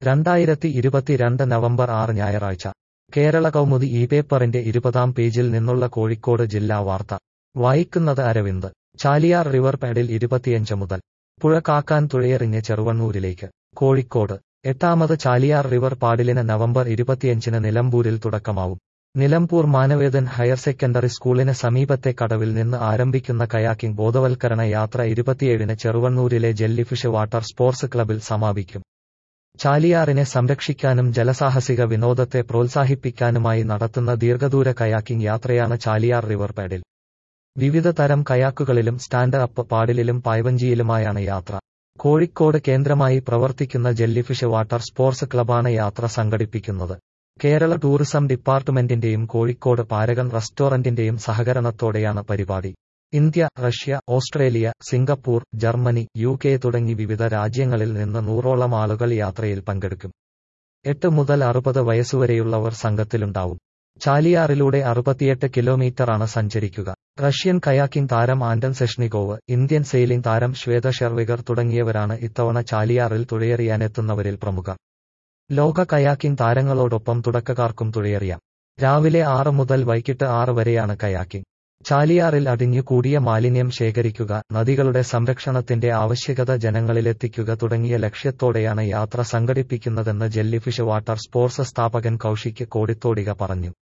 രണ്ടായിരത്തി ഇരുപത്തിരണ്ട് നവംബർ ആറ് ഞായറാഴ്ച കേരള കൗമുദി ഈ പേപ്പറിന്റെ ഇരുപതാം പേജിൽ നിന്നുള്ള കോഴിക്കോട് ജില്ലാ വാർത്ത വായിക്കുന്നത് അരവിന്ദ് ചാലിയാർ റിവർ പാഡിൽ ഇരുപത്തിയഞ്ച് മുതൽ പുഴ കാക്കാൻ തുഴയെറിഞ്ഞ് ചെറുവണ്ണൂരിലേക്ക് കോഴിക്കോട് എട്ടാമത് ചാലിയാർ റിവർ പാഡിലിന് നവംബർ ഇരുപത്തിയഞ്ചിന് നിലമ്പൂരിൽ തുടക്കമാവും നിലമ്പൂർ മാനവേദൻ ഹയർ സെക്കൻഡറി സ്കൂളിന് സമീപത്തെ കടവിൽ നിന്ന് ആരംഭിക്കുന്ന കയാക്കിംഗ് ബോധവൽക്കരണ യാത്ര ഇരുപത്തിയേഴിന് ചെറുവണ്ണൂരിലെ ജെല്ലിഫിഷ് വാട്ടർ സ്പോർട്സ് ക്ലബിൽ സമാപിക്കും ചാലിയാറിനെ സംരക്ഷിക്കാനും ജലസാഹസിക വിനോദത്തെ പ്രോത്സാഹിപ്പിക്കാനുമായി നടത്തുന്ന ദീർഘദൂര കയാക്കിംഗ് യാത്രയാണ് ചാലിയാർ റിവർ പാഡിൽ വിവിധ തരം കയാക്കുകളിലും സ്റ്റാൻഡ് അപ്പ് പാഡിലും പായ്വഞ്ചിയിലുമായാണ് യാത്ര കോഴിക്കോട് കേന്ദ്രമായി പ്രവർത്തിക്കുന്ന ജെല്ലിഫിഷ് വാട്ടർ സ്പോർട്സ് ക്ലബാണ് യാത്ര സംഘടിപ്പിക്കുന്നത് കേരള ടൂറിസം ഡിപ്പാർട്ട്മെന്റിന്റെയും കോഴിക്കോട് പാരഗൺ റെസ്റ്റോറന്റിന്റെയും സഹകരണത്തോടെയാണ് പരിപാടി India Russia Australia Singapore Germany U K തുടങ്ങി വിവിധ രാജ്യങ്ങളിൽ നിന്ന് നൂറോളം ആളുകൾ യാത്രയിൽ പങ്കെടുക്കും എട്ട് മുതൽ അറുപത് വയസ്സുവരെയുള്ളവർ സംഘത്തിലുണ്ടാവും ചാലിയാറിലൂടെ അറുപത്തിയെട്ട് കിലോമീറ്ററാണ് സഞ്ചരിക്കുക റഷ്യൻ കയാക്കിംഗ് താരം ആന്റൺ സെഷ്നിഗോവ് ഇന്ത്യൻ സെയിലിംഗ് താരം ശ്വേത ഷെർവിഗർ തുടങ്ങിയവരാണ് ഇത്തവണ ചാലിയാറിൽ തുഴയെറിയാനെത്തുന്നവരിൽ പ്രമുഖർ ലോക കയാക്കിംഗ് താരങ്ങളോടൊപ്പം തുടക്കക്കാർക്കും തുഴയെറിയാം രാവിലെ ആറ് മുതൽ വൈകിട്ട് ആറ് വരെയാണ് കയാക്കിംഗ് ചാലിയാറിൽ അടിഞ്ഞു കൂടിയ മാലിന്യം ശേഖരിക്കുക നദികളുടെ സംരക്ഷണത്തിന്റെ ആവശ്യകത ജനങ്ങളിലെത്തിക്കുക തുടങ്ങിയ ലക്ഷ്യത്തോടെയാണ് യാത്ര സംഘടിപ്പിക്കുന്നതെന്ന് ജെല്ലിഫിഷ് വാട്ടർ സ്പോർട്സ് സ്ഥാപകൻ കൌശിക് കോടിത്തോടിക പറഞ്ഞു